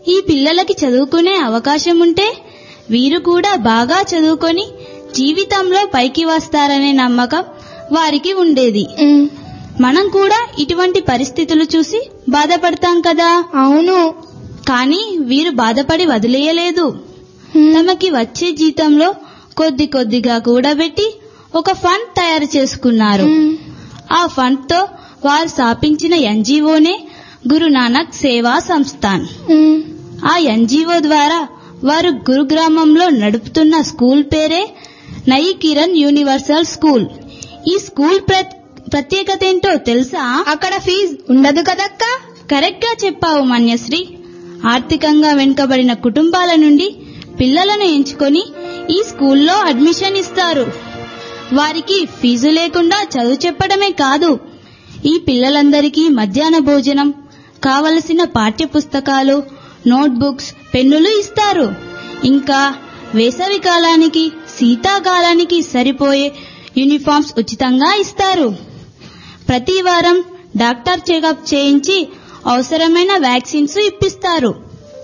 ఈ పిల్లలకి చదువుకునే అవకాశం ఉంటే వీరు కూడా బాగా చదువుకొని జీవితంలో పైకి వస్తారనే నమ్మకం వారికి ఉండేది ఉమ్, మనం కూడా ఇటువంటి పరిస్థితులు చూసి బాధపడతాం కదా అవును కానీ వీరు బాధపడి వదిలేయలేదు ఉమ్, తమకి వచ్చే జీతంలో కొద్ది కొద్దిగా కూడబెట్టి ఒక ఫండ్ తయారు చేసుకున్నారు ఉమ్, ఆ ఫండ్ తో వారు స్థాపించిన ఎన్జిఓనే గురునానక్ సేవా సంస్థాన్ ఉమ్, ఆ ఎన్జిఓ ద్వారా వారు గురుగ్రామంలో నడుపుతున్న స్కూల్ పేరే నయి కిరణ్ యూనివర్సల్ స్కూల్ ఈ స్కూల్ ప్ర- ప్రత్యేకత ఏంటో తెలుసా అక్కడ ఫీజు ఉండదు కదక్క కరెక్ట్ గా చెప్పావు మన్యశ్రీ ఆర్థికంగా వెనుకబడిన కుటుంబాల నుండి పిల్లలను ఎంచుకొని ఈ స్కూల్లో అడ్మిషన్ ఇస్తారు వారికి ఫీజు లేకుండా చదువు చెప్పడమే కాదు ఈ పిల్లలందరికీ మధ్యాహ్న భోజనం కావలసిన పాఠ్య పుస్తకాలు నోట్బుక్స్ పెన్నులు ఇస్తారు ఇంకా వేసవి కాలానికి శీతాకాలానికి సరిపోయే యూనిఫామ్స్ ఉచితంగా ఇస్తారు ప్రతి వారం డాక్టర్ చెకప్ చేయించి అవసరమైన వ్యాక్సిన్స్ ఇప్పిస్తారు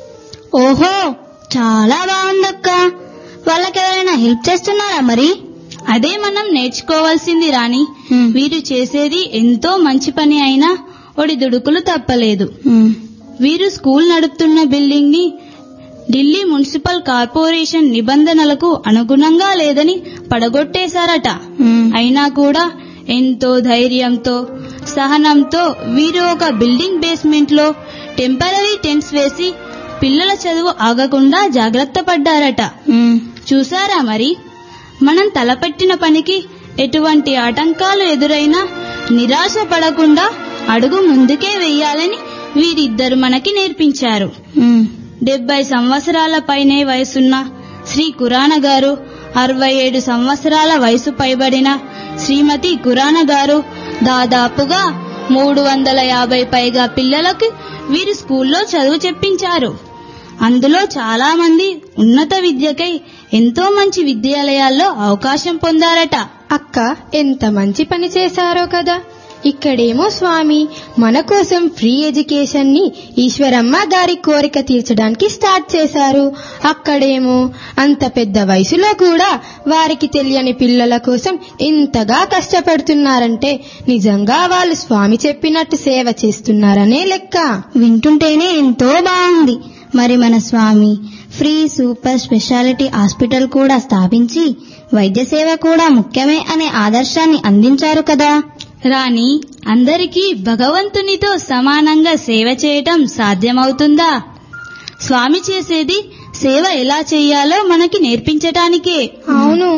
ఓహో చాలా బాగుందక్క వాళ్ళకెవరైనా హెల్ప్ చేస్తున్నారా మరి అదే మనం నేర్చుకోవాల్సింది రాని హ్మ్. వీరు చేసేది ఎంతో మంచి పని అయినా ఒడిదుడుకులు తప్పలేదు ఉమ్, వీరు స్కూల్ నడుపుతున్న బిల్డింగ్ ని ఢిల్లీ మున్సిపల్ కార్పొరేషన్ నిబంధనలకు అనుగుణంగా లేదని పడగొట్టేశారట ఉమ్, అయినా కూడా ఎంతో ధైర్యంతో సహనంతో వీరు ఒక బిల్డింగ్ బేస్మెంట్ లో టెంపరీ టెంట్స్ వేసి పిల్లల చదువు ఆగకుండా జాగ్రత్త పడ్డారట ఉమ్, చూసారా మరి మనం తలపెట్టిన పనికి ఎటువంటి ఆటంకాలు ఎదురైనా నిరాశ పడకుండా అడుగు ముందుకే వెయ్యాలని వీరిద్దరు మనకి నేర్పించారు ఉమ్, డెబ్బై సంవత్సరాల పైనే వయసున్న శ్రీ కురాన గారు అరవై ఏడు సంవత్సరాల వయసు పైబడిన శ్రీమతి కురాన గారు దాదాపుగా మూడు వందల యాభై పైగా పిల్లలకు వీరు స్కూల్లో చదువు చెప్పించారు అందులో చాలా మంది ఉన్నత విద్యకై ఎంతో మంచి విద్యాలయాల్లో అవకాశం పొందారట అక్క ఎంత మంచి పని చేశారో కదా ఇక్కడేమో స్వామి మన కోసం ఫ్రీ ఎడ్యుకేషన్ ని ఈశ్వరమ్మ గారి కోరిక తీర్చడానికి స్టార్ట్ చేశారు అక్కడేమో అంత పెద్ద వయసులో కూడా వారికి తెలియని పిల్లల కోసం ఇంతగా కష్టపడుతున్నారంటే నిజంగా వాళ్ళు స్వామి చెప్పినట్టు సేవ చేస్తున్నారనే లెక్క వింటుంటేనే ఎంతో బాగుంది మరి మన Swami free super speciality hospital కూడా స్థాపించి వైద్య సేవ కూడా ముఖ్యమే అనే ఆదర్శాన్ని అందించారు కదా రాణి అందరికీ భగవంతునితో సమానంగా సేవ చేయటం సాధ్యమవుతుందా స్వామి చేసేది సేవ ఎలా చేయాలో మనకి నేర్పించటానికే అవును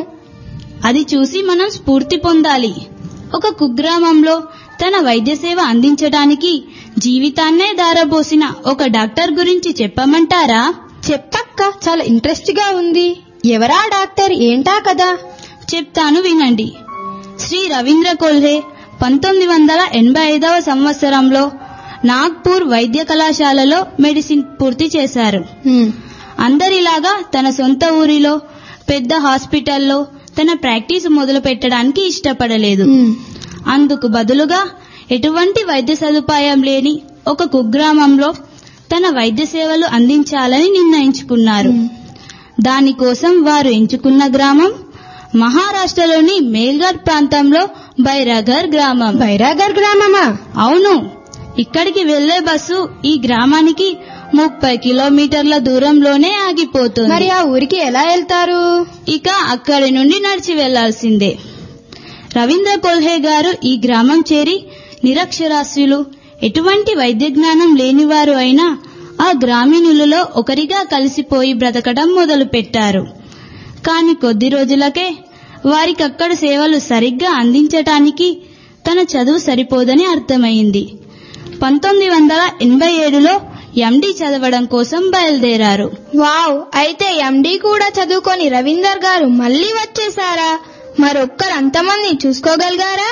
అది చూసి మనం స్ఫూర్తి పొందాలి ఒక కుగ్రామంలో తన వైద్య సేవ అందించడానికి జీవితాన్నే దారబోసిన ఒక డాక్టర్ గురించి చెప్పమంటారా చెప్పక్క చాలా ఇంట్రెస్ట్ గా ఉంది ఎవరా డాక్టర్ ఏంటా కదా చెప్తాను వినండి శ్రీ రవీంద్ర కొల్హే పంతొమ్మిది వందల ఎనభై ఐదవ సంవత్సరంలో నాగ్పూర్ వైద్య కళాశాలలో మెడిసిన్ పూర్తి చేశారు హ్మ్. అందరిలాగా తన సొంత ఊరిలో పెద్ద హాస్పిటల్లో తన ప్రాక్టీస్ మొదలు పెట్టడానికి ఇష్టపడలేదు హ్మ్. అందుకు బదులుగా ఎటువంటి వైద్య సదుపాయం లేని ఒక కుగ్రామంలో తన వైద్య సేవలు అందించాలని నిర్ణయించుకున్నారు దానికోసం వారు ఎంచుకున్న గ్రామం మహారాష్ట్రలోని మేల్ఘర్ ప్రాంతంలో బైరాగర్ గ్రామం బైరాగర్ గ్రామమా అవును ఇక్కడికి వెళ్లే బస్సు ఈ గ్రామానికి ముప్పై కిలోమీటర్ల దూరంలోనే ఆగిపోతుంది మరి ఆ ఊరికి ఎలా వెళ్తారు ఇక అక్కడి నుండి నడిచి వెళ్లాల్సిందే రవీంద్ర కొల్హే గారు ఈ గ్రామం చేరి నిరక్షరాస్యులు ఎటువంటి వైద్య జ్ఞానం లేనివారు అయినా ఆ గ్రామీణులలో ఒకరిగా కలిసిపోయి బ్రతకడం మొదలుపెట్టారు కాని కొద్ది రోజులకే వారికక్కడ సేవలు సరిగ్గా అందించటానికి తన చదువు సరిపోదని అర్థమైంది పంతొమ్మిది వందల ఎనభై ఏడులో ఎండి చదవడం కోసం బయలుదేరారు వావ్ అయితే ఎండి కూడా చదువుకొని రవీందర్ గారు మళ్ళీ వచ్చేసారా మరొక్కరు అంతమంది చూసుకోగలిగారా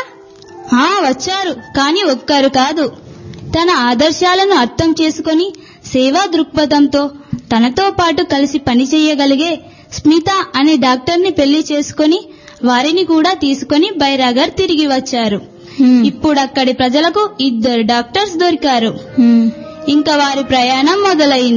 ఆ వచ్చారు కాని ఒక్కరు కాదు తన ఆదర్శాలను అర్థం చేసుకొని సేవా దృక్పథంతో తనతో పాటు కలిసి పనిచేయగలిగే స్మిత అనే డాక్టర్ని పెళ్లి చేసుకొని వారిని కూడా తీసుకొని బైరాగర్ తిరిగి వచ్చారు ఇప్పుడు అక్కడి ప్రజలకు ఇద్దరు డాక్టర్స్ దొరికారు ఇంకా వారి ప్రయాణం మొదలైంది